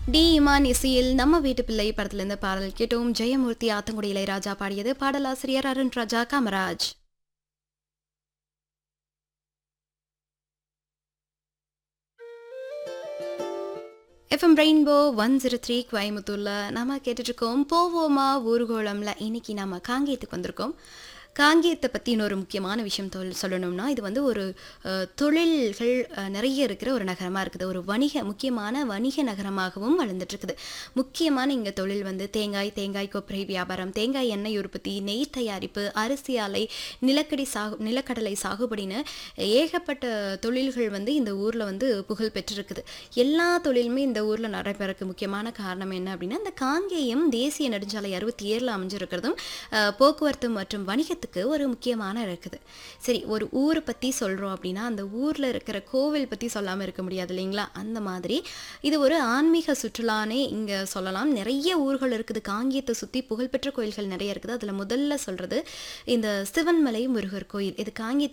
D Imman இசையில் நம்ம வீட்டு பிள்ளை படத்திலிருந்து பாடல் கேட்டோம் ஜெயமூர்த்தி ஆத்தங்குடி இளையராஜா பாடியது பாடலாசிரியர் Arun Raja Kamaraj FM rainbow one zero three கோயம்புத்தூரில் நம்ம கேட்டுட்ருக்கோம் போவோமா ஊர்கோளம்ல இன்னைக்கு நம்ம காங்கேயத்துக்கு வந்திருக்கோம் காங்கேயத்தை பற்றி இன்னொரு முக்கியமான விஷயம் தொல் சொல்லணும்னா இது வந்து ஒரு அஹ், தொழில்கள் அஹ், நிறைய இருக்கிற ஒரு நகரமாக இருக்குது ஒரு வணிக முக்கியமான வணிக நகரமாகவும் வளர்ந்துட்டுருக்குது முக்கியமான இங்கே தொழில் வந்து தேங்காய் தேங்காய் கொப்பரை வியாபாரம் தேங்காய் எண்ணெய் உற்பத்தி நெய் தயாரிப்பு அரிசி ஆலை நிலக்கடி சாகு நிலக்கடலை சாகுபடின்னு ஏகப்பட்ட தொழில்கள் வந்து இந்த ஊரில் வந்து புகழ் பெற்றிருக்குது எல்லா தொழிலுமே இந்த ஊரில் நடைபெறக்கு முக்கியமான காரணம் என்ன அப்படின்னா இந்த காங்கேயம் தேசிய நெடுஞ்சாலை அறுபத்தி ஏழில் அமைஞ்சிருக்கிறதும் அஹ், போக்குவரத்து மற்றும் வணிகத்துக்கு ஒரு முக்கியமான இருக்குது சரி ஒரு ஊரை பற்றி சொல்கிறோம் அப்படின்னா அந்த ஊரில் இருக்கிற கோவில் பற்றி சொல்லாமல் இருக்க முடியாது இல்லைங்களா அந்த மாதிரி இது ஒரு ஆன்மீக சுற்றுலானே இங்கே சொல்லலாம் நிறைய ஊர்கள் இருக்குது காங்கேயத்தை சுற்றி புகழ்பெற்ற கோயில்கள் நிறைய இருக்குது அதில் முதல்ல சொல்கிறது இந்த சிவன்மலை முருகர் கோயில் இது காங்கேயத்தை